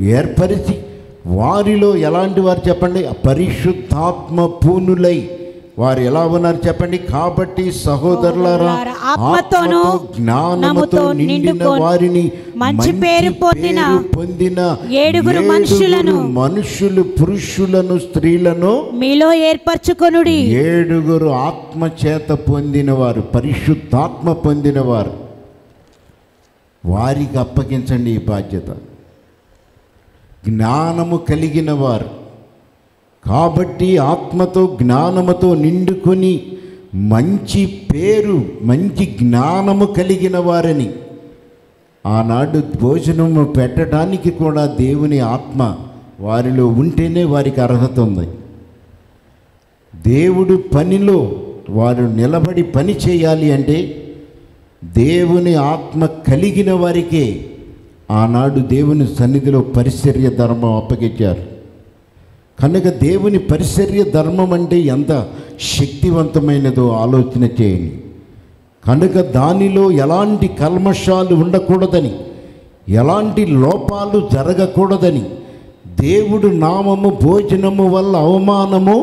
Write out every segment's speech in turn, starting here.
ఏర్పరిచి వారిలో ఎలాంటి వారు చెప్పండి పరిశుద్ధాత్మ పూనులై వారు ఎలా ఉన్నారు చెప్పండి కాబట్టి సహోదరులారా ఆత్మతోనూ జ్ఞానముతో నిండిన నిండుకొని వారిని మంచి పేరు పొందిన పేరు పొందిన ఏడుగురు మనుషులను మనుషులు పురుషులను స్త్రీలను మీలో ఏర్పరచుకొనుడి ఏడుగురు ఆత్మ చేత పొందినవారు పరిశుద్ధాత్మ పొందినవారు వారికి అప్పగించండి ఈ బాధ్యత జ్ఞానము కలిగిన వారు కాబట్టి ఆత్మతో జ్ఞానముతో నిండుకొని మంచి పేరు మంచి జ్ఞానము కలిగిన వారని ఆనాడు భోజనము పెట్టడానికి కూడా దేవుని ఆత్మ వారిలో ఉంటేనే వారికి అర్హత ఉంది దేవుడు పనిలో వారు నిలబడి పని చేయాలి అంటే దేవుని ఆత్మ కలిగిన వారికే ఆనాడు దేవుని సన్నిధిలో పరిచర్య ధర్మం అప్పగించారు కనుక దేవుని పరిచర్య ధర్మం అంటే ఎంత శక్తివంతమైనదో ఆలోచన చేయండి కనుక దానిలో ఎలాంటి కల్మషాలు ఉండకూడదని ఎలాంటి లోపాలు జరగకూడదని దేవుడు నామము భోజనము వల్ల అవమానము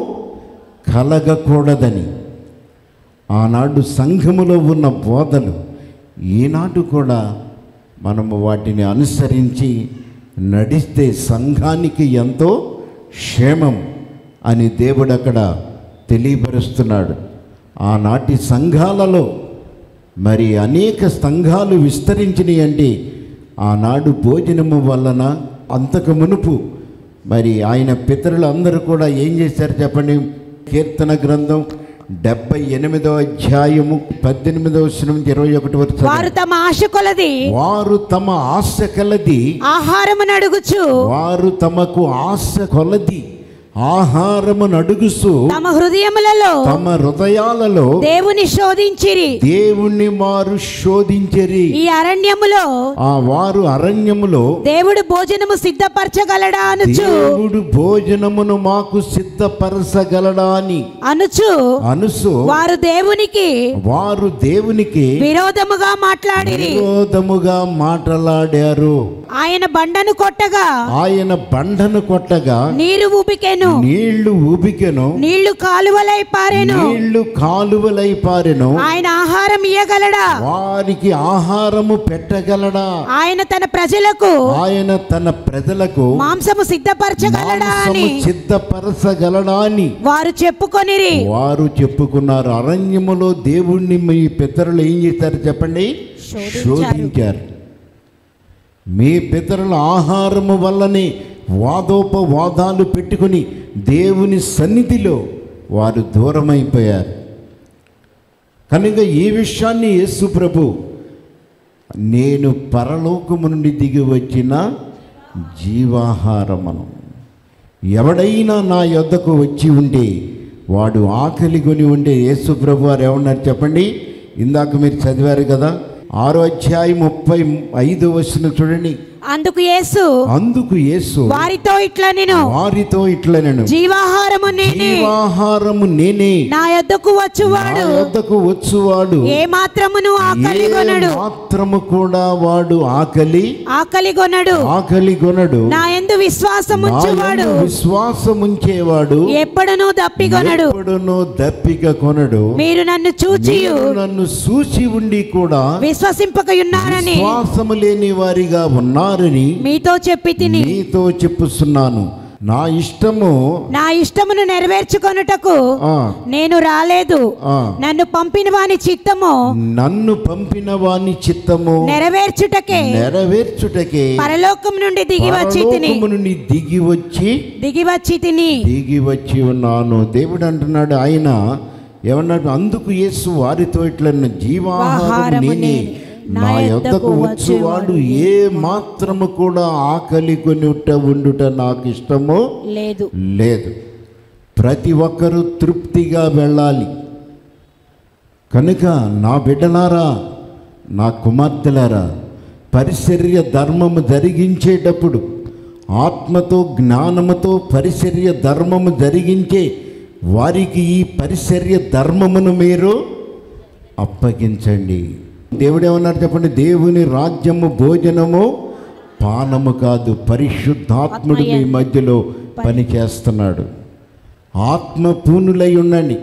కలగకూడదని ఆనాడు సంఘములో ఉన్న బోధలు ఈనాడు కూడా మనము వాటిని అనుసరించి నడిస్తే సంఘానికి ఎంతో క్షేమం అని దేవుడు అక్కడ తెలియపరుస్తున్నాడు ఆనాటి సంఘాలలో మరి అనేక సంఘాలు విస్తరించినాయి అంటే ఆనాడు భోజనము వలన అంతకు మునుపు మరి ఆయన పితరులు అందరూ కూడా ఏం చేశారు చెప్పండి కీర్తన గ్రంథం డెబ్బై ఎనిమిదో అధ్యాయము పద్దెనిమిదవ నుంచి ఇరవై ఒకటి వరకు వారు చదవండి. తమ ఆశ కొలది వారు తమ ఆశ కలది ఆహారమును అడుగుచు వారు తమకు ఆశ కొలది ఆహారమును అడుగుస్తూ తమ హృదయములలో తమ హృదయాలలో దేవుని శోధించిరి దేవుణ్ణి వారు శోధించరి ఈ అరణ్యములో ఆ వారు అరణ్యములో దేవుడు భోజనము సిద్ధపరచగలడా అనుచు దేవుడు భోజనమును మాకు సిద్ధపరచగలడా అని అనుచు అనుసు వారు దేవునికి వారు దేవునికి విరోధముగా మాట్లాడిరి విరోధముగా మాట్లాడారు ఆయన బండను కొట్టగా ఆయన బండను కొట్టగా నీరు ఉబికెను నీళ్లు ఊబికెను నీళ్లు కాలువలై పారెను నీళ్లు కాలువలై పారెను ఆయన ఆహారం ఇయ్యగలడా వారికి ఆహారము పెట్టగలడా ఆయన తన ప్రజలకు ఆయన తన ప్రజలకు మాంసము సిద్ధపరచగలడా అని మాంసము సిద్ధపరచగలడా అని వారు చెప్పుకొనిరి వారు చెప్పుకున్నారు అరణ్యములో దేవుణ్ణి మీ పితరులు ఏం చేశారు చెప్పండి శోధించారు. శోధించారు మీ పితరుల ఆహారము వల్లనే వాదోపవాదాలు పెట్టుకుని దేవుని సన్నిధిలో వారు దూరమైపోయారు కనుక ఈ విషయాన్ని యేసు ప్రభు నేను పరలోకము నుండి దిగి వచ్చిన జీవాహారమను ఎవడైనా నా యొద్దకు వచ్చి ఉంటే వాడు ఆకలి కొని ఉంటే యేసు ప్రభు వారు ఏమన్నారు చెప్పండి ఇందాక మీరు చదివారు కదా ఆరో అధ్యాయం ముప్పై ఐదు వచ్చిన చూడండి అందుకు యేసు అందుకు యేసు వారితో ఇట్లా నేను వారితో ఇట్లా నేను జీవాహారము నేనే జీవాహారము నేనే నా యొద్దకు నా వచ్చువాడు యొద్దకు వచ్చువాడు ఏ మాత్రమును ఆకలి ఏ కొనడు మాత్రము కూడా వాడు ఆకలి ఆకలి కొనడు ఆకలి కొనడు నా ఎందు విశ్వాసం ఉంచువాడు విశ్వాసముంచేవాడు ఎప్పుడునూ దప్పికొనడు ఎప్పుడునూ దప్పిక కొనడు మీరు నన్ను చూచియు మీరు నన్ను సూచి ఉండి కూడా విశ్వసింపకయున్నారని విశ్వాసము లేని వారిగా ఉన్నారని మీతో చెప్పి తిని నీతో చెప్పుస్తున్నాను నా ఇష్టము నా ఇష్టమును నెరవేర్చుకొనుటకు ఆ, నేను రాలేదు ఆ, నన్ను పంపిన వాని చిత్తము నన్ను పంపిన వాని చిత్తము నెరవేర్చుటకే నెరవేర్చుటకే పరలోకం నుండి దిగి వచ్చి తిని పరలోకము నుండి దిగి వచ్చి దిగి వచ్చి తిని దిగి వచ్చి ఉన్నాను దేవుడు అంటున్నాడు ఆయన ఏమన్నాడు అందుకు యేసు వారితో ఇట్లా జీవాహారం ఆహారము నేనే నేనే. నా యొద్దకు వచ్చేవాడు ఏ మాత్రము కూడా ఆకలి కొనుట ఉండుట నాకు ఇష్టము లేదు లేదు ప్రతి ఒక్కరూ తృప్తిగా వెళ్ళాలి కనుక నా బిడ్డలారా నా కుమార్తెలారా పరిచర్య ధర్మము జరిగించేటప్పుడు ఆత్మతో జ్ఞానముతో పరిచర్య ధర్మము జరిగించే వారికి ఈ పరిచర్య ధర్మమును మీరు అప్పగించండి దేవుడు ఏమన్నారు చెప్పండి దేవుని రాజ్యము భోజనము పానము కాదు పరిశుద్ధాత్ముడు మీ మధ్యలో పని చేస్తున్నాడు ఆత్మ పూనులై ఉండండి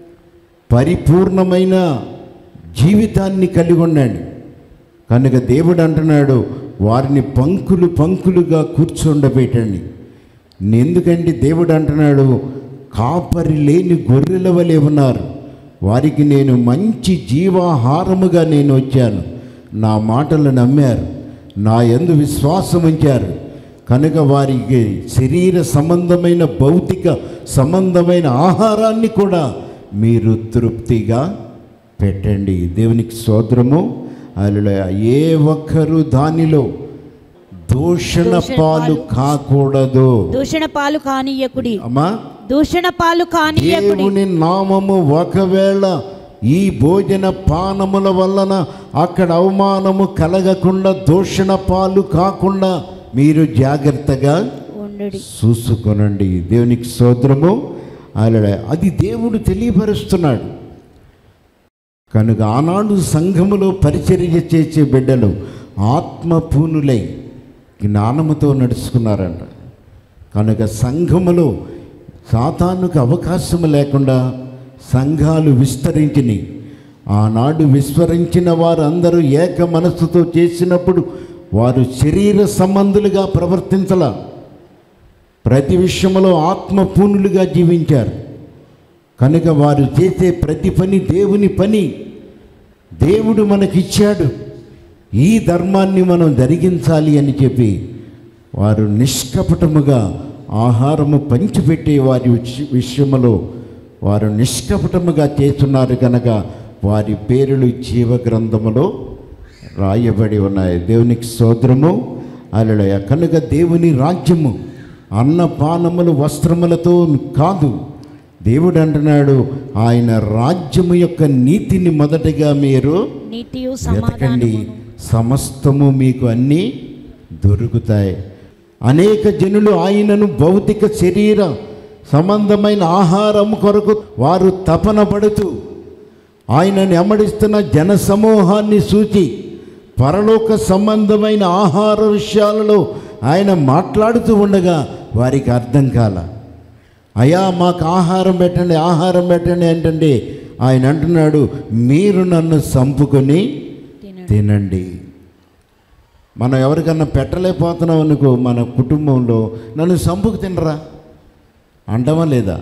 పరిపూర్ణమైన జీవితాన్ని కలిగి ఉండండి కనుక దేవుడు అంటున్నాడు వారిని పంకులు పంకులుగా కూర్చుండబెట్టండి ఎందుకంటే దేవుడు అంటున్నాడు కాపరి లేని గొర్రెల వలె ఉన్నారు వారికి నేను మంచి జీవాహారముగా నేను వచ్చాను నా మాటలు నమ్మారు నా యందు విశ్వాసం ఉంచారు కనుక వారికి శరీర సంబంధమైన భౌతిక సంబంధమైన ఆహారాన్ని కూడా మీరు తృప్తిగా పెట్టండి దేవునికి స్తోత్రము అలా ఏ ఒక్కరు దానిలో దూషణ పాలు కాకూడదు దూషణ పాలు కానీయకుడి అమ్మా దూషణ పాలు కానీయకుడి దేవుని నామము ఒకవేళ ఈ భోజన పానముల వలన అక్కడ అవమానము కలగకుండా దూషణ పాలు కాకుండా మీరు జాగ్రత్తగా ఉండుడి చూసుకొనండి దేవునికి స్తోత్రము అలా అది దేవుడు తెలియపరుస్తున్నాడు కనుక ఆనాడు సంఘములో పరిచర్య చేసే బిడ్డలు ఆత్మ పూనులై జ్ఞానముతో నడుచుకున్నారంట కనుక సంఘములో సాతానుకు అవకాశం లేకుండా సంఘాలు విస్తరించినాయి ఆనాడు విస్మరించిన వారు అందరూ ఏక మనస్సుతో చేసినప్పుడు వారు శరీర సంబంధులుగా ప్రవర్తించలా ప్రతి విషయంలో ఆత్మ పూనులుగా జీవించారు కనుక వారు చేసే ప్రతి పని దేవుని పని దేవుడు మనకిచ్చాడు ఈ ధర్మాన్ని మనం జరిగించాలి అని చెప్పి వారు నిష్కపటముగా ఆహారము పంచిపెట్టే వారి విష- విషయములో వారు నిష్కపటముగా చేస్తున్నారు కనుక వారి పేర్లు జీవ గ్రంథములో రాయబడి ఉన్నాయి దేవునికి సోదరము అలడయ కనుక దేవుని రాజ్యము అన్నపానములు వస్త్రములతో కాదు దేవుడు అంటున్నాడు ఆయన రాజ్యము యొక్క నీతిని మొదటగా మీరు నీతియు వెతకండి సమాధానమును సమస్తము మీకు అన్నీ దొరుకుతాయి అనేక జనులు ఆయనను భౌతిక శరీర సంబంధమైన ఆహారం కొరకు వారు తపన పడుతూ ఆయనని అమ్మడిస్తున్న జన సమూహాన్ని సూచి పరలోక సంబంధమైన ఆహార విషయాలలో ఆయన మాట్లాడుతూ ఉండగా వారికి అర్థం కాల అయ్యా మాకు ఆహారం పెట్టండి ఆహారం పెట్టండి ఏంటంటే ఆయన అంటున్నాడు మీరు నన్ను చంపుకొని తినడు తినండి మనం ఎవరికన్నా పెట్టలేకపోతున్నాం అనుకో మన కుటుంబంలో నన్ను సంపుకు తినరా అంటామా లేదా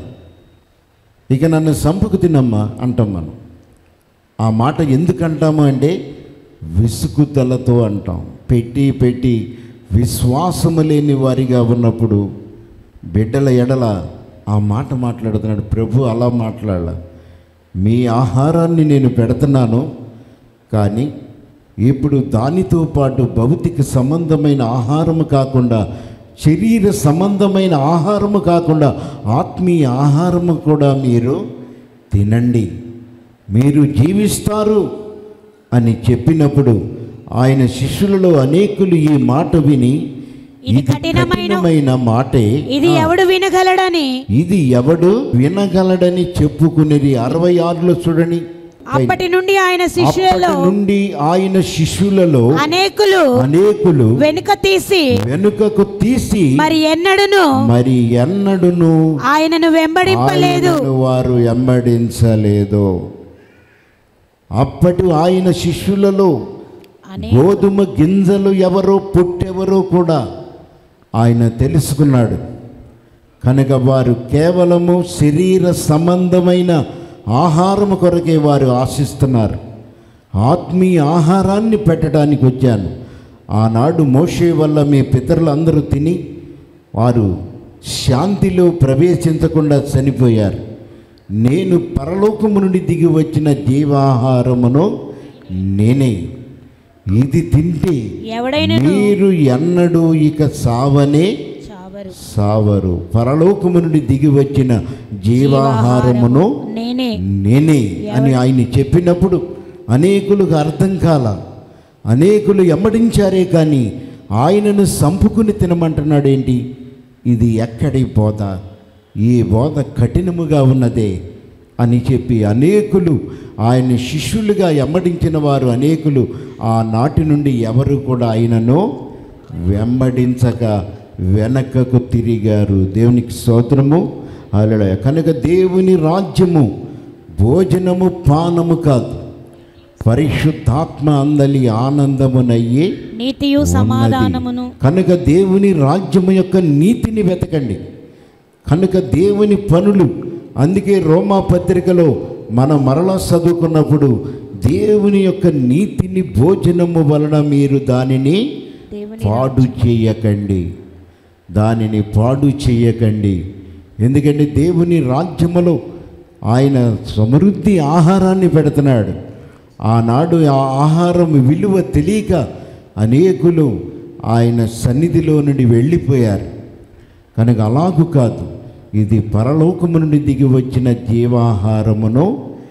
ఇక నన్ను సంపుకు తినమ్మా అంటాం మనం ఆ మాట ఎందుకు అంటాము అంటే విసుగుదలతో అంటాం పెట్టి పెట్టి విశ్వాసము లేని వారిగా ఉన్నప్పుడు బిడ్డల ఎడల ఆ మాట మాట్లాడుతున్నాడు ప్రభు అలా మాట్లాడాల మీ ఆహారాన్ని నేను పెడుతున్నాను కానీ ఇప్పుడు దానితో పాటు భౌతిక సంబంధమైన ఆహారము కాకుండా శరీర సంబంధమైన ఆహారము కాకుండా ఆత్మీయ ఆహారము కూడా మీరు తినండి మీరు జీవిస్తారు అని చెప్పినప్పుడు ఆయన శిష్యులలో అనేకులు ఈ మాట విని ఇది ఇది కఠినమైన- కఠినమైన మాటే ఇది ఎవడు వినగలడని ఇది ఎవడు వినగలడని చెప్పుకునేది అరవై ఆరులో చూడండి అప్పటి నుండి ఆయన శిష్యులలో అప్పటి నుండి ఆయన శిష్యులలో అనేకులు అనేకులు వెనుక తీసి వెనుకకు తీసి మరి ఎన్నడును మరి ఎన్నడును ఆయనను వెంబడింపలేదు ఆయనను వారు వెంబడించలేదు అప్పటి ఆయన శిష్యులలో అనే గోధుమ గింజలు ఎవరో పుట్టెవరో కూడా ఆయన తెలుసుకున్నాడు కనుక వారు కేవలము శరీర సంబంధమైన ఆహారము కొరకే వారు ఆశిస్తున్నారు ఆత్మీయ ఆహారాన్ని పెట్టడానికి వచ్చాను ఆనాడు మోషే వల్ల మీ పితరులందరూ తిని వారు శాంతిలో ప్రవేశించకుండా చనిపోయారు నేను పరలోకము నుండి దిగి వచ్చిన జీవాహారమును నేనే ఇది తింటే ఎవడైనను మీరు ఎన్నడూ ఇక సావనే చావరు సావరు పరలోకము నుండి దిగి వచ్చిన జీవాహారమును నేనే నేనే అని ఆయన చెప్పినప్పుడు అనేకులకు అర్థం కాల అనేకులు ఎమ్మడించారే కానీ ఆయనను సంపుకుని తినమంటున్నాడు ఏంటి ఇది ఎక్కడి బోధ ఈ బోధ కఠినముగా ఉన్నదే అని చెప్పి అనేకులు ఆయన శిష్యులుగా ఎమ్మడించిన వారు అనేకులు ఆ నాటి నుండి ఎవరు కూడా ఆయనను వెంబడించక వెనకకు తిరిగారు దేవునికి స్తోత్రము అలా కనుక దేవుని రాజ్యము భోజనము పానము కాదు పరిశుద్ధాత్మ అందలి ఆనందమునయ్యే నీతియు ఉన్నది. సమాధానమును కనుక దేవుని రాజ్యము యొక్క నీతిని వెతకండి కనుక దేవుని పనులు అందుకే రోమా పత్రికలో మనం మరలా చదువుకున్నప్పుడు దేవుని యొక్క నీతిని భోజనము వలన మీరు దానిని దేవుని పాడు చేయకండి దానిని పాడు చేయకండి ఎందుకంటే దేవుని రాజ్యములో ఆయన సమృద్ధి ఆహారాన్ని పెడుతున్నాడు ఆనాడు ఆ ఆహారం విలువ తెలియక అనేకులు ఆయన సన్నిధిలో నుండి వెళ్ళిపోయారు కనుక అలాగు కాదు ఇది పరలోకము నుండి దిగి వచ్చిన జీవాహారమును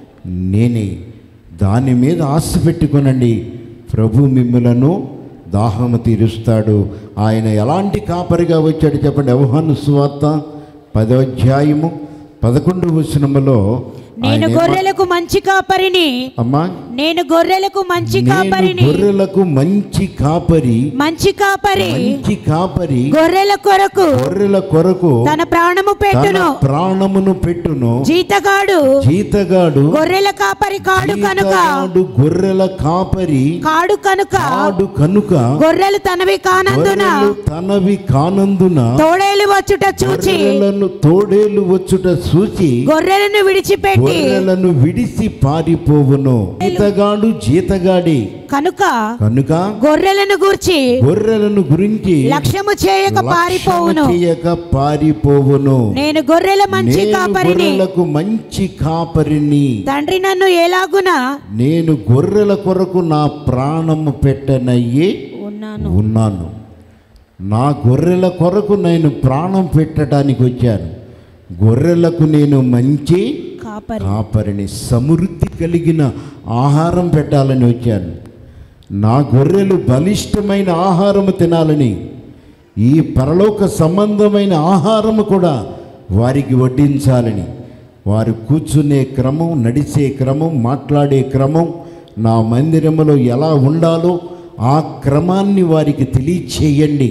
నేనే దాని మీద ఆశ పెట్టుకొనండి ప్రభు మిమ్ములను దాహము తీరుస్తాడు ఆయన ఎలాంటి కాపరిగా వచ్చాడు చెప్పండి వ్యవహాను సువార్త పదోధ్యాయము పదకొండు వచనములో నేను ఆయన ఏమ- గొర్రెలకు మంచి కాపరిని అమ్మా నేను గొర్రెలకు మంచి నేను కాపరిని గొర్రెలకు మంచి కాపరి మంచి కాపరి మంచి కాపరి గొర్రెల కొరకు గొర్రెల కొరకు తన ప్రాణము తన పెట్టును ప్రాణమును పెట్టును జీతగాడు జీతగాడు గొర్రెల కాపరి కాడు కనుక జీతగాడు గొర్రెల కాపరి కాడు కనుక కాడు కనుక గొర్రెలు తనవి కానందున గొర్రెలు తనవి కానందున తోడేలు వచ్చుట చూచి గొర్రెలను తోడేలు వచ్చుట చూచి గొర్రెలను విడిచిపెట్టి గొర్రెలను విడిసి పారిపోవును జీతగాడు జీతగాడి కనుక కనుక గొర్రెలను గూర్చి గొర్రెలను గురించి లక్ష్యము చేయక లక్ష్యము పారిపోవును చేయక పారిపోవును నేను గొర్రెల మంచి నేను కాపరిని గొర్రెలకు మంచి కాపరిని తండ్రి నన్ను ఎలాగున నేను గొర్రెల కొరకు నా ప్రాణము పెట్టనయ్యి ఉన్నాను ఉన్నాను నా గొర్రెల కొరకు నేను ప్రాణం పెట్టడానికి వచ్చాను గొర్రెలకు నేను మంచి కాపరి కాపరిని సమృద్ధి కలిగిన ఆహారం పెట్టాలని వచ్చాను నా గొర్రెలు బలిష్టమైన ఆహారము తినాలని ఈ పరలోక సంబంధమైన ఆహారము కూడా వారికి వడ్డించాలని వారు కూర్చునే క్రమం నడిచే క్రమం మాట్లాడే క్రమం నా మందిరములో ఎలా ఉండాలో ఆ క్రమాన్ని వారికి తెలియచేయండి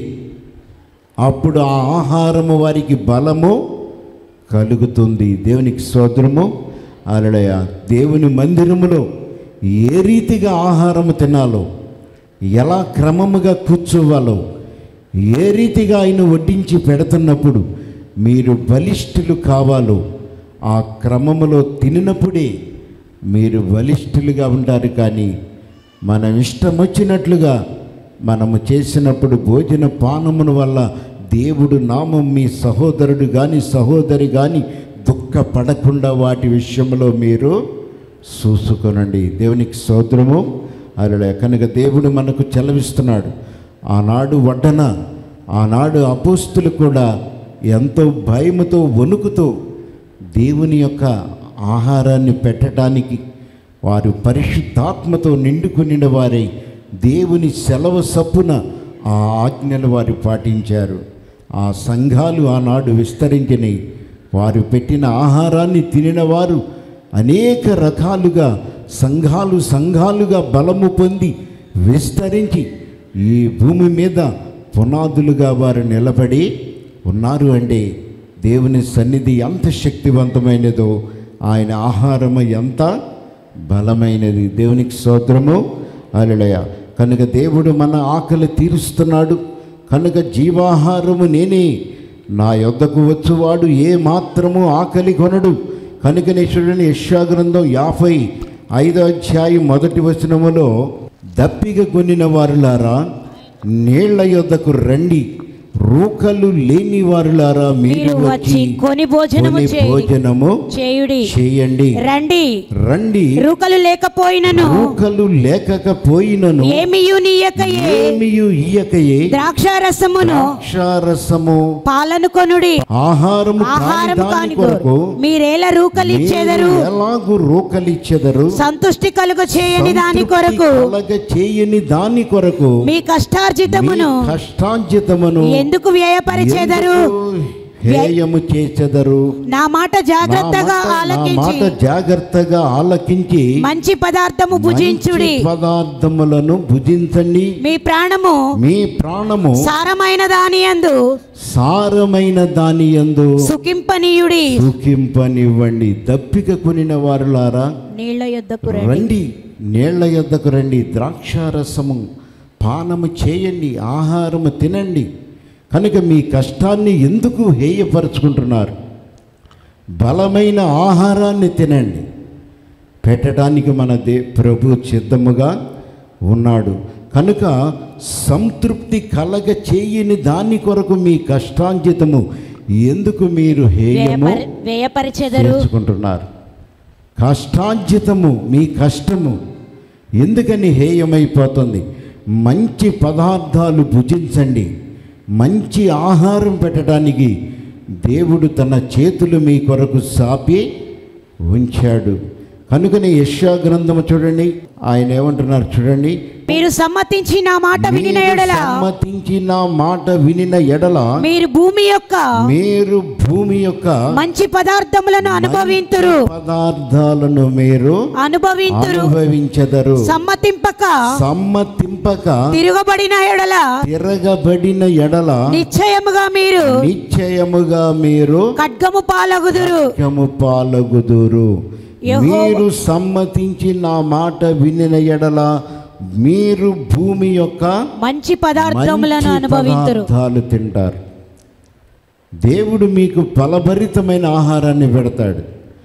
అప్పుడు ఆ ఆహారము వారికి బలము కలుగుతుంది దేవునికి స్తోత్రము అలడయ దేవుని మందిరములో ఏ రీతిగా ఆహారము తినాలో ఎలా క్రమముగా కూర్చోవాలో ఏ రీతిగా ఆయన వడ్డించి పెడుతున్నప్పుడు మీరు బలిష్ఠులు కావాలో ఆ క్రమములో తినినప్పుడే మీరు బలిష్ఠులుగా ఉంటారు కానీ మనం ఇష్టం వచ్చినట్లుగా మనము చేసినప్పుడు భోజన పానముల వల్ల దేవుడు నామం మీ సహోదరుడు కానీ సహోదరి కానీ దుఃఖపడకుండా వాటి విషయంలో మీరు చూసుకొనండి దేవునికి స్తోత్రము అలా కనుక దేవుడు మనకు చెలవిస్తున్నాడు ఆనాడు వడ్డన ఆనాడు అపోస్తులు కూడా ఎంతో భయముతో వణుకుతో దేవుని యొక్క ఆహారాన్ని పెట్టడానికి వారు పరిశుద్ధాత్మతో నిండుకునిన వారై దేవుని సెలవు సప్పున ఆ ఆజ్ఞలు వారు పాటించారు ఆ సంఘాలు ఆనాడు విస్తరించినాయి వారు పెట్టిన ఆహారాన్ని తినిన వారు అనేక రకాలుగా సంఘాలు సంఘాలుగా బలము పొంది విస్తరించి ఈ భూమి మీద పునాదులుగా వారు నిలబడి ఉన్నారు అంటే దేవుని సన్నిధి ఎంత శక్తివంతమైనదో ఆయన ఆహారము ఎంత బలమైనది దేవునికి స్తోత్రము అలడయ కనుక దేవుడు మన ఆకలి తీరుస్తున్నాడు కనుక జీవాహారము నేనే నా యొద్దకు వచ్చువాడు ఏ మాత్రము ఆకలి కొనడు కనుకనే చూడండి యెషయా గ్రంథం యాభై ఐదో అధ్యాయం మొదటి వచనములో దప్పిక కొనిన వారులారా నీళ్ల యొద్దకు రండి రూకలు లేని వారులారా మీరు మీరు వచ్చి వచ్చి కొని భోజనము కొని చేయుడి. భోజనము చేయుడి చేయండి రండి రండి రూకలు లేకపోయినను రూకలు లేకపోయినను ఏమియు నీయకయే ఏమియు ఇయ్యకయే ద్రాక్షారసమును ద్రాక్షారసము పాలను కొనుడి ఆహారము ఆహారం కాని దాని కాని కొరకు మీరేలా రూకలిచ్చేదరు మీరు ఎలాగు రూకలిచ్చెదరు సంతుష్టి కలుగ చేయని దాని సంతృప్తి కొరకు కలగ చేయని దాని కొరకు మీ కష్టార్జితమును మీ కష్టార్జితమును ఎందుకు వ్యయపరిచేదరు ఎందుకు హేయము చేచెదరు నా మాట నా జాగ్రత్తగా మాట- నా ఆలకించి మాట జాగ్రత్తగా ఆలకించి మంచి పదార్థము భుజించుడి మంచి పదార్థములను భుజించండి మీ ప్రాణము మీ ప్రాణము సారమైన దాని యందు సారమైన దాని యందు సుఖింపనీయుడి సుఖింపనివ్వండి దప్పిక కొనిన వారులారా నీళ్ల యొద్దకు రండి రండి నీళ్ల యొద్దకు రండి ద్రాక్షారసము పానము చేయండి ఆహారము తినండి కనుక మీ కష్టాన్ని ఎందుకు హేయపరుచుకుంటున్నారు బలమైన ఆహారాన్ని తినండి పెట్టడానికి మన దే ప్రభు సిద్ధముగా ఉన్నాడు కనుక సంతృప్తి కలగ చేయని దాని కొరకు మీ కష్టాంజితము ఎందుకు మీరు హేయము వ్యయపరి- వ్యయపరిచెదరు చేసుకుంటున్నారు కష్టార్జితము మీ కష్టము ఎందుకని హేయమైపోతుంది మంచి పదార్థాలు భుజించండి మంచి ఆహారం పెట్టడానికి దేవుడు తన చేతులు మీ కొరకు సాపి ఉంచాడు కనుకనే యశా గ్రంథము చూడండి ఆయన ఏమంటున్నారు చూడండి మీరు సమ్మతించి నా మాట వినిన మీరు ఎడల సమ్మతించి నా మాట వినిన ఎడల మీరు భూమి యొక్క మీరు భూమి యొక్క మంచి పదార్థములను అనుభవింతురు పదార్థాలను మీరు అనుభవింతురు అనుభవించదరు సమ్మతింపక సమ్మతింపక తిరగబడిన ఎడల తిరగబడిన ఎడల నిశ్చయముగా మీరు నిశ్చయముగా మీరు ఖడ్గము పాలగుదురు ఖడ్గము పాలగుదురు యెహోవా- మీరు సమ్మతించి నా మాట వినిన ఎడల మీరు భూమి యొక్క మంచి పదార్థములను మంచి అనుభవింతురు పదార్థాలు తింటారు దేవుడు మీకు ఫలభరితమైన ఆహారాన్ని పెడతాడు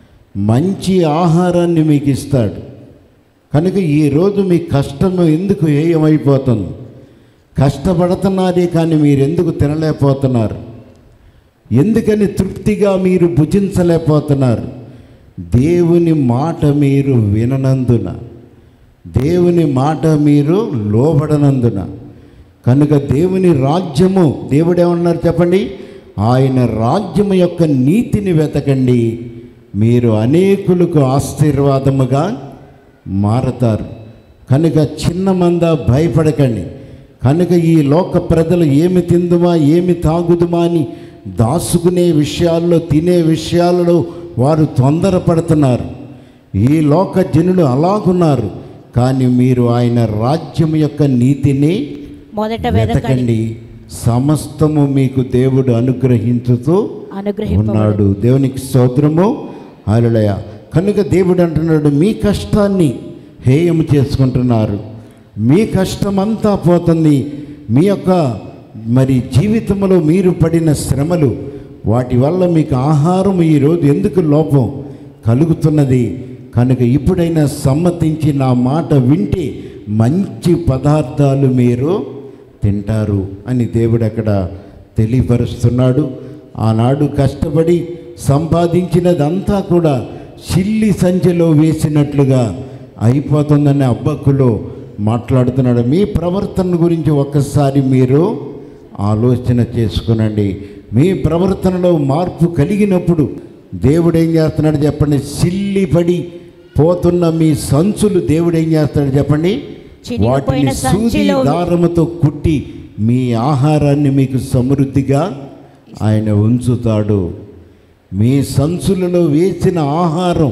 మంచి ఆహారాన్ని మీకు ఇస్తాడు కనుక ఈరోజు మీ కష్టము ఎందుకు ఏయమైపోతుంది కష్టపడుతున్నారే కానీ మీరు ఎందుకు తినలేకపోతున్నారు ఎందుకని తృప్తిగా మీరు భుజించలేకపోతున్నారు దేవుని మాట మీరు విననందున దేవుని మాట మీరు లోబడనందున కనుక దేవుని రాజ్యము దేవుడు ఏమన్నారు చెప్పండి ఆయన రాజ్యము యొక్క నీతిని వెతకండి మీరు అనేకులకు ఆశీర్వాదముగా మారతారు కనుక చిన్న మంద భయపడకండి కనుక ఈ లోక ప్రజలు ఏమి తిందుమా ఏమి తాగుదుమా అని దాచుకునే విషయాల్లో తినే విషయాలలో వారు తొందరపడుతున్నారు ఈ లోక జనులు అలాగున్నారు కానీ మీరు ఆయన రాజ్యం యొక్క నీతిని మొదట వెదకండి వెతకండి సమస్తము మీకు దేవుడు అనుగ్రహించుతూ అనుగ్రహింప ఉన్నాడు దేవునికి స్తోత్రము హల్లెలూయా కనుక దేవుడు అంటున్నాడు మీ కష్టాన్ని హేయము చేసుకుంటున్నారు మీ కష్టమంతా పోతుంది మీ యొక్క మరి జీవితంలో మీరు పడిన శ్రమలు వాటి వల్ల మీకు ఆహారం ఈరోజు ఎందుకు లోపం కలుగుతున్నది కనుక ఇప్పుడైనా సమ్మతించి నా మాట వింటే మంచి పదార్థాలు మీరు తింటారు అని దేవుడు అక్కడ తెలియపరుస్తున్నాడు ఆనాడు కష్టపడి సంపాదించినదంతా కూడా చిల్లి సంచిలో వేసినట్లుగా అయిపోతుందనే అబ్బక్కులో మాట్లాడుతున్నాడు మీ ప్రవర్తన గురించి ఒక్కసారి మీరు ఆలోచన చేసుకునండి మీ ప్రవర్తనలో మార్పు కలిగినప్పుడు దేవుడు ఏం చేస్తున్నాడు చెప్పండి సిల్లిపడి పోతున్న మీ సంచులు దేవుడు ఏం చేస్తాడు చెప్పండి చినిగిపోయిన వాటిని సూది సంచిలో దారముతో కుట్టి మీ ఆహారాన్ని మీకు సమృద్ధిగా ఆయన ఉంచుతాడు మీ సంచులలో వేసిన ఆహారం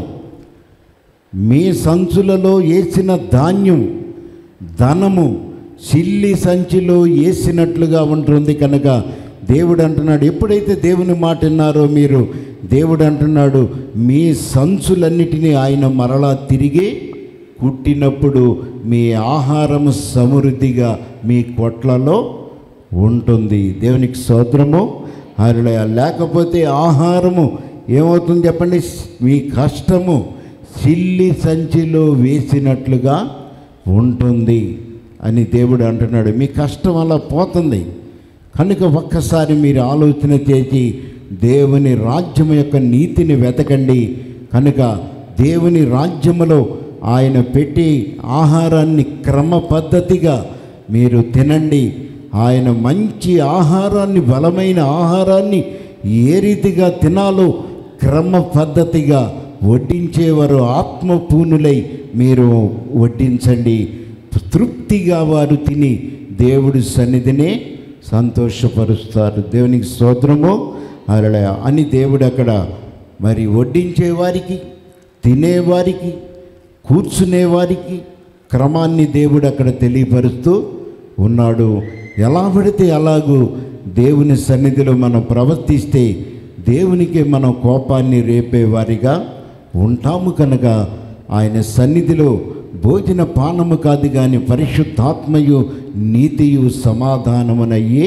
మీ సంచులలో వేసిన ధాన్యం ధనము చిల్లి సంచిలో వేసినట్లుగా ఉంటుంది కనుక దేవుడు అంటున్నాడు ఎప్పుడైతే దేవుని మాట విన్నారో మీరు దేవుడు అంటున్నాడు మీ సంచులన్నిటినీ ఆయన మరలా తిరిగి కుట్టినప్పుడు మీ ఆహారం సమృద్ధిగా మీ కొట్లలో ఉంటుంది దేవునికి స్తోత్రము హరులయ లేకపోతే ఆహారము ఏమవుతుంది చెప్పండి మీ కష్టము సిల్లి సంచిలో వేసినట్లుగా ఉంటుంది అని దేవుడు అంటున్నాడు మీ కష్టం అలా పోతుంది కనుక ఒక్కసారి మీరు ఆలోచన చేసి దేవుని రాజ్యం యొక్క నీతిని వెతకండి కనుక దేవుని రాజ్యములో ఆయన పెట్టి ఆహారాన్ని క్రమ పద్ధతిగా మీరు తినండి ఆయన మంచి ఆహారాన్ని బలమైన ఆహారాన్ని ఏ రీతిగా తినాలో క్రమ పద్ధతిగా వడ్డించేవారు ఆత్మపూనులై మీరు వడ్డించండి తృప్తిగా వారు తిని దేవుడి సన్నిధినే సంతోషపరుస్తారు దేవునికి స్తోత్రము అలా అని దేవుడు అక్కడ మరి వడ్డించే వారికి తినేవారికి కూర్చునేవారికి క్రమాన్ని దేవుడు అక్కడ తెలియపరుస్తూ ఉన్నాడు ఎలా పడితే అలాగూ దేవుని సన్నిధిలో మనం ప్రవర్తిస్తే దేవునికి మనం కోపాన్ని రేపే వారిగా ఉంటాము కనుక ఆయన సన్నిధిలో భోజన పానము కాదు కానీ పరిశుద్ధాత్మయు నీతియు సమాధానమునయ్యే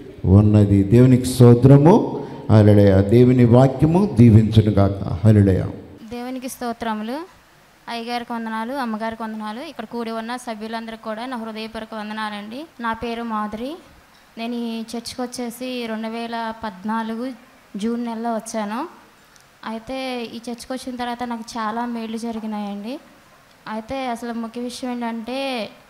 ఉన్నది దేవునికి స్తోత్రము హల్లెలూయా దేవుని వాక్యము దీవించునుగాక హల్లెలూయా దేవునికి స్తోత్రములు అయ్యగారికి వందనాలు అమ్మగారికి వందనాలు ఇక్కడ కూడి ఉన్న సభ్యులందరికీ కూడా నా హృదయపూర్వక వందనాలండి నా పేరు మాధురి నేను ఈ చర్చ్కి వచ్చేసి రెండు వేల పద్నాలుగు జూన్ నెలలో వచ్చాను అయితే ఈ చర్చ్కి వచ్చిన తర్వాత నాకు చాలా మేళ్ళు జరిగినాయండి అయితే అసలు ముఖ్య విషయం ఏంటంటే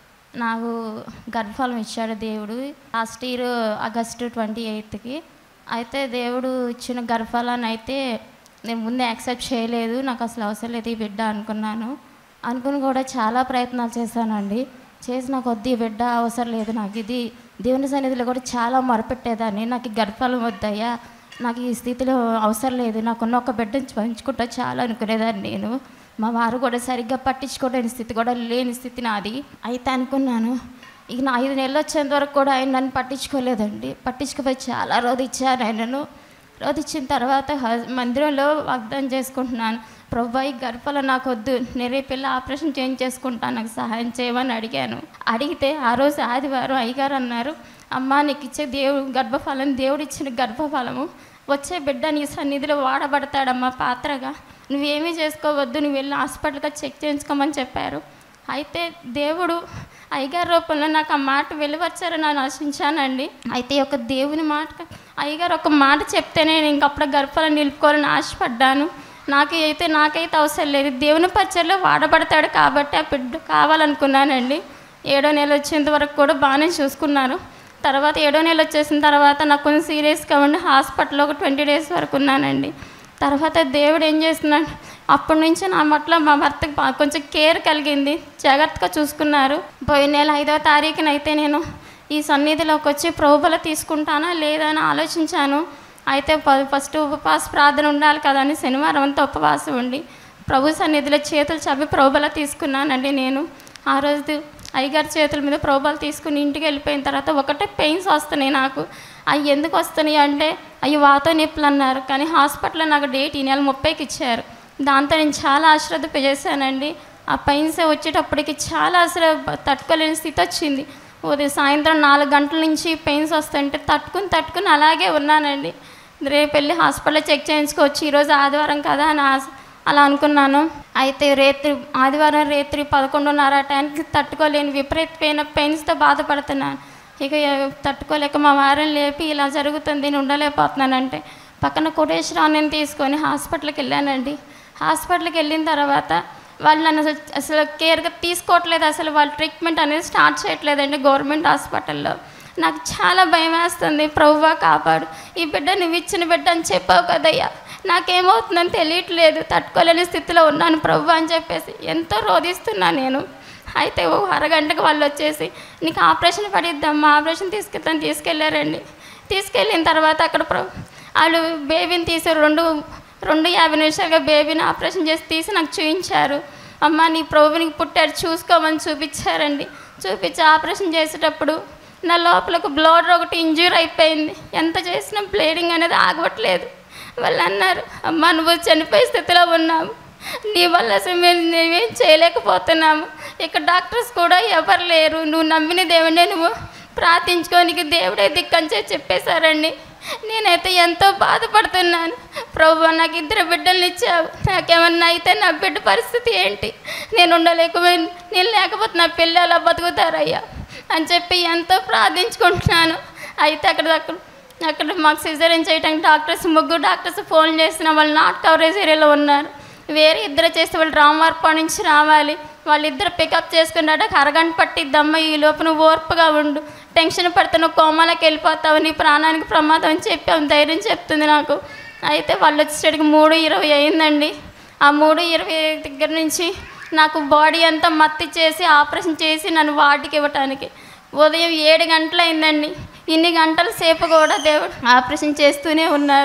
నాకు గర్భఫలం ఇచ్చాడు దేవుడు లాస్ట్ ఇయర్ ఆగస్టు ట్వంటీ ఎయిత్కి అయితే దేవుడు ఇచ్చిన గర్భఫలాన్ని అయితే నేను ముందే యాక్సెప్ట్ చేయలేదు నాకు అసలు అవసరం లేదు ఈ బిడ్డ అనుకున్నాను అనుకుని కూడా చాలా ప్రయత్నాలు చేశానండి చేసి నాకు వద్దు ఈ బిడ్డ అవసరం లేదు నాకు ఇది దేవుని సన్నిధిలో కూడా చాలా మొరపెట్టేదాన్ని నాకు ఈ గర్భఫలం వద్దయ్యా నాకు ఈ స్థితిలో అవసరం లేదు నాకున్న ఒక బిడ్డను పంచుకుంటా చాలా అనుకునేదాన్ని నేను మా వారు కూడా సరిగ్గా పట్టించుకోలేని స్థితి కూడా లేని స్థితి నాది అయితే అనుకున్నాను ఇక నా ఐదు నెలలు వచ్చేంత వరకు కూడా ఆయన నన్ను పట్టించుకోలేదండి పట్టించుకుపోయి చాలా రోజు ఇచ్చాను ఆయనను రోజు ఇచ్చిన తర్వాత హ- మందిరంలో వాగ్దానం చేసుకుంటున్నాను ప్రభా ఈ గర్భలో నాకు వద్దు నేను రేపు వెళ్ళి ఆపరేషన్ చేంజ్ చేసుకుంటాను నాకు సహాయం చేయమని అడిగాను అడిగితే ఆ రోజు ఆదివారం అయ్యగారు అన్నారు అమ్మా నీకు ఇచ్చే దేవుడు గర్భఫలం దేవుడు ఇచ్చిన గర్భఫలము వచ్చే బిడ్డ నీ సన్నిధిలో వాడబడతాడమ్మా పాత్రగా నువ్వేమీ చేసుకోవద్దు నువ్వు వెళ్ళి హాస్పిటల్గా చెక్ చేయించుకోమని చెప్పారు అయితే దేవుడు అయ్యగారి రూపంలో నాకు ఆ మాట వెలువచ్చారని నేను ఆశించానండి అయితే ఈ యొక్క దేవుని మాట అయ్యగారు ఒక మాట చెప్తేనే నేను ఇంకప్పుడు గర్భాలను నిలుపుకోవాలని ఆశపడ్డాను నాకు అయితే నాకైతే అవసరం లేదు దేవుని పచ్చల్లో వాడబడతాడు కాబట్టి ఆ బిడ్డ కావాలనుకున్నానండి ఏడో నెల వచ్చేంత వరకు కూడా బాగానే చూసుకున్నారు తర్వాత ఏడో నెల వచ్చేసిన తర్వాత నాకు కొంచెం సీరియస్గా ఉండి హాస్పిటల్లో ఒక ట్వంటీ డేస్ వరకు ఉన్నానండి తర్వాత దేవుడు ఏం చేస్తున్నాడు అప్పటి నుంచి నా పట్ల మా భర్తకి బా- కొంచెం కేర్ కలిగింది జాగ్రత్తగా చూసుకున్నారు పోయిన నెల ఐదవ తారీఖున అయితే నేను ఈ సన్నిధిలోకి వచ్చి ప్రభుబల తీసుకుంటానా లేదా అని ఆలోచించాను అయితే ప- ఫస్ట్ ఉపవాస ప్రార్థన ఉండాలి కదా అని శనివారం అంతా ఉపవాసం ఉండి ప్రభు సన్నిధిలో చేతులు చవి ప్రభుబల తీసుకున్నానండి నేను ఆ రోజు అయ్యగారి చేతుల మీద ప్రోబాలు తీసుకుని ఇంటికి వెళ్ళిపోయిన తర్వాత ఒకటే పెయిన్స్ వస్తున్నాయి నాకు అవి ఎందుకు వస్తున్నాయి అంటే అవి వాత నొప్పులు అన్నారు కానీ హాస్పిటల్లో నాకు డేట్ ఈ నెల ముప్పైకి ఇచ్చారు దాంతో నేను చాలా అశ్రద్ధ చేశానండి ఆ పెయిన్స్ వచ్చేటప్పటికి చాలా అసలు తట్టుకోలేని స్థితి వచ్చింది ఉదయం సాయంత్రం నాలుగు గంటల నుంచి పెయిన్స్ వస్తుంటే తట్టుకుని తట్టుకుని అలాగే ఉన్నానండి రేపు వెళ్ళి హాస్పిటల్లో చెక్ చేయించుకోవచ్చు ఈరోజు ఆదివారం కదా అని ఆశ అలా అనుకున్నాను అయితే రేత్రి ఆదివారం రేత్రి పదకొండున్నర ఆ టైంకి తట్టుకోలేని విపరీతమైన పెయిన్స్తో బాధపడుతున్నాను ఇక ఎ- తట్టుకోలేక మా వారిని లేపి ఇలా జరుగుతుంది నేను ఉండలేకపోతున్నానంటే పక్కన కోటేశ్వరావుని తీసుకొని హాస్పిటల్కి వెళ్ళానండి హాస్పిటల్కి వెళ్ళిన తర్వాత వాళ్ళు నన్ను అసలు అసలు కేర్గా తీసుకోవట్లేదు అసలు వాళ్ళు ట్రీట్మెంట్ అనేది స్టార్ట్ చేయట్లేదండి గవర్నమెంట్ హాస్పిటల్లో నాకు చాలా భయం వేస్తుంది ప్రభువా కాపాడు ఈ బిడ్డ నువ్వు ఇచ్చిన బిడ్డ అని చెప్పావు కదయ్యా నాకేమవుతుందని తెలియట్లేదు తట్టుకోలేని స్థితిలో ఉన్నాను ప్రభు అని చెప్పేసి ఎంతో రోధిస్తున్నా నేను అయితే ఓ అరగంటకు వాళ్ళు వచ్చేసి నీకు ఆపరేషన్ పడిద్దమ్మా ఆపరేషన్ తీసుకెళ్తాను తీసుకెళ్ళారండి తీసుకెళ్ళిన తర్వాత అక్కడ ప్ర వాళ్ళు బేబీని తీసి రెండు రెండు యాభై నిమిషాలుగా బేబీని ఆపరేషన్ చేసి తీసి నాకు చూపించారు అమ్మ నీ ప్రభునికి పుట్టాడు చూసుకోమని చూపించారండి చూపించి ఆపరేషన్ చేసేటప్పుడు నా లోపలకు బ్లడ్ ఒకటి ఇంజ్యూర్ అయిపోయింది ఎంత చేసినా బ్లీడింగ్ అనేది ఆగవట్లేదు వాళ్ళు అన్నారు అమ్మ నువ్వు చనిపోయే స్థితిలో ఉన్నావు నీ వల్ల అసలు మేము మేమేం చేయలేకపోతున్నాము ఇక్కడ డాక్టర్స్ కూడా ఎవరు లేరు నువ్వు నమ్మిన దేవుడే నువ్వు ప్రార్థించుకోనికి దేవుడే దిక్కని చెప్పి చెప్పేశారండి నేనైతే ఎంతో బాధపడుతున్నాను ప్రభు నాకు ఇద్దరు బిడ్డల్ని ఇచ్చావు నాకేమన్నా అయితే నా బిడ్డ పరిస్థితి ఏంటి నేను ఉండలేకపోయి నేను లేకపోతే నా పిల్లలు ఎలా బతుకుతారయ్యా అని చెప్పి ఎంతో ప్రార్థించుకుంటున్నాను అయితే అక్కడ అక్కడ అక్కడ మాకు సిజరీన్ చేయడానికి డాక్టర్స్ ముగ్గురు డాక్టర్స్ ఫోన్ చేసిన వాళ్ళు నాట్ కవరేజ్ ఏరియాలో ఉన్నారు వేరే ఇద్దరు చేస్తే వాళ్ళు రామవార్ప నుంచి రావాలి వాళ్ళిద్దరు పికప్ చేసుకున్నాడు అరగంట పట్టిద్దమ్మ ఈ లోపు నువ్వు ఓర్పుగా ఉండు టెన్షన్ పడితే నువ్వు కోమాలకు వెళ్ళిపోతావు నీ ప్రాణానికి ప్రమాదం అని చెప్పి ఆమె ధైర్యం చెప్తుంది నాకు అయితే వాళ్ళు వచ్చేసరికి మూడు ఇరవై అయిందండి ఆ మూడు ఇరవై దగ్గర నుంచి నాకు బాడీ అంతా మత్తి చేసి ఆపరేషన్ చేసి నన్ను వాటికి ఇవ్వటానికి ఉదయం ఏడు గంటలు అయిందండి ఇన్ని గంటల సేపు కూడా దేవుడు ఆపరేషన్ చేస్తూనే ఉన్నారు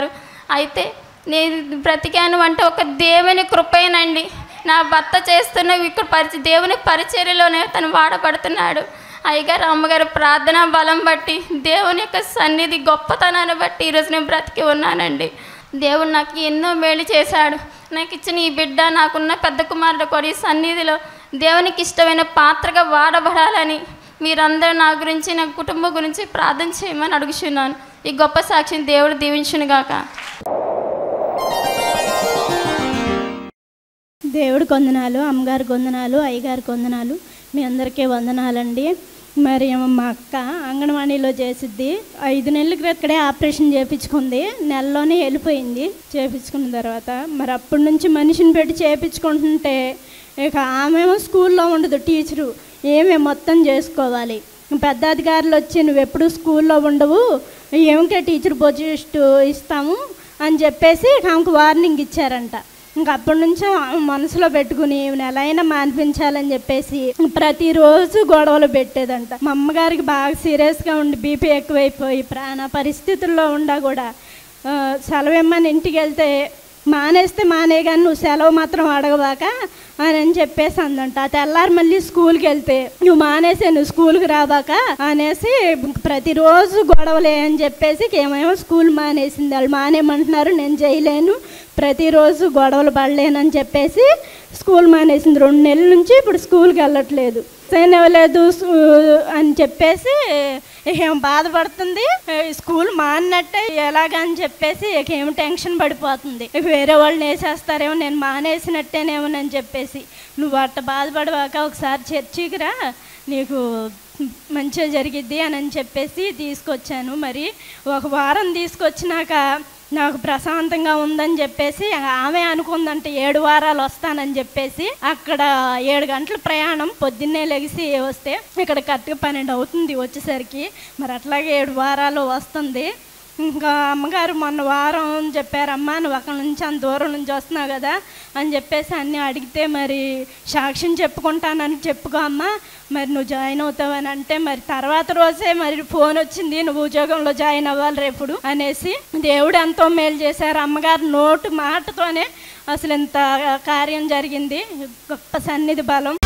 అయితే నేను బ్రతికాను అంటే ఒక దేవుని కృపేనండి నా భర్త చేస్తున్న ఇక్కడ పరిచ దేవుని పరిచర్యలోనే తను వాడబడుతున్నాడు అయ్యగారు అమ్మగారు ప్రార్థన బలం బట్టి దేవుని యొక్క సన్నిధి గొప్పతనాన్ని బట్టి ఈరోజు నేను బ్రతికి ఉన్నానండి దేవుడు నాకు ఎన్నో మేలు చేశాడు నాకు ఇచ్చిన ఈ బిడ్డ నాకున్న పెద్ద కుమారుడు కూడా ఈ సన్నిధిలో దేవునికి ఇష్టమైన పాత్రగా వాడబడాలని మీరందరూ నా గురించి నా కుటుంబం గురించి ప్రార్థన చేయమని అడుగుచున్నాను ఈ గొప్ప సాక్షిని దేవుడు దీవించునుగాక దేవుడికి వందనాలు అమ్మగారికి వందనాలు అయ్యగారికి వందనాలు మీ అందరికీ వందనాలండి మరి ఏమో మా అక్క అంగన్వాడీలో చేసిద్ది ఐదు నెలల క్రితడే ఆపరేషన్ చేయించుకుంది నెలలోనే వెళ్ళిపోయింది చేయించుకున్న తర్వాత మరి అప్పటి నుంచి మనిషిని పెట్టి చేయించుకుంటుంటే ఇక ఆమెమో స్కూల్లో ఉండదు టీచరు ఏమే మొత్తం చేసుకోవాలి పెద్ద అధికారులు వచ్చి నువ్వు ఎప్పుడు స్కూల్లో ఉండవు ఏమికే టీచర్ పోస్ట్ ఇస్తాము అని చెప్పేసి ఇక ఆమెకు వార్నింగ్ ఇచ్చారంట ఇంక అప్పటి నుంచి ఆమె మనసులో పెట్టుకుని ఈమెను ఎలా అయినా మాన్పించాలని చెప్పేసి ప్రతిరోజు గొడవలు పెట్టేదంట మా అమ్మగారికి బాగా సీరియస్గా ఉండి బీపీ ఎక్కువైపోయి ప్రాణ పరిస్థితుల్లో ఉండా కూడా ఆ, సెలవు ఇమ్మని ఇంటికి వెళ్తే మానేస్తే మానే కానీ నువ్వు సెలవు మాత్రం అడగబాక అని అని చెప్పేసి అందంట ఆ తెల్లారి మళ్ళీ స్కూల్కి వెళ్తే నువ్వు మానేసే నువ్వు స్కూల్కి రాబాక అనేసి ప్రతిరోజు గొడవలే అని చెప్పేసి ఏమేమో స్కూల్ మానేసింది వాళ్ళు మానేయమంటున్నారు నేను చేయలేను ప్రతిరోజు గొడవలు పడలేనని చెప్పేసి స్కూల్ మానేసింది రెండు నెలల నుంచి ఇప్పుడు స్కూల్కి వెళ్ళట్లేదు చేయనివ్వలేదు అని చెప్పేసి ఏం బాధపడుతుంది ఏ, స్కూల్ మానినట్టే ఎలాగని చెప్పేసి ఇక ఏం టెన్షన్ పడిపోతుంది ఇక వేరే వాళ్ళని వేసేస్తారేమో నేను మానేసినట్టేనేమోనని చెప్పేసి నువ్వు అట్ట బాధపడవాక ఒకసారి చర్చికి రా నీకు మంచిగా జరిగిద్ది అని అని చెప్పేసి తీసుకొచ్చాను మరి ఒక వారం తీసుకొచ్చినాక నాకు ప్రశాంతంగా ఉందని చెప్పేసి ఆమె అనుకుందంటే ఏడు వారాలు వస్తానని చెప్పేసి అక్కడ ఏడు గంటల ప్రయాణం పొద్దున్నే లెగిసి వస్తే ఇక్కడ కరెక్ట్గా పన్నెండు అవుతుంది వచ్చేసరికి మరి అట్లాగే ఏడు వారాలు వస్తుంది ఇంకా అమ్మగారు మొన్న వారం చెప్పారమ్మా నువ్వు అక్కడ నుంచి అంత దూరం నుంచి వస్తున్నావు కదా అని చెప్పేసి అన్నీ అడిగితే మరి సాక్ష్యం చెప్పుకుంటానని చెప్పుకో అమ్మా మరి నువ్వు జాయిన్ అవుతావని అంటే మరి తర్వాత రోజే మరి ఫోన్ వచ్చింది నువ్వు ఉద్యోగంలో జాయిన్ అవ్వాలి రేపుడు అనేసి దేవుడు ఎంతో మేలు చేశారు అమ్మగారు నోటు మాటతోనే అసలు ఇంత కార్యం జరిగింది గొప్ప సన్నిధి బలం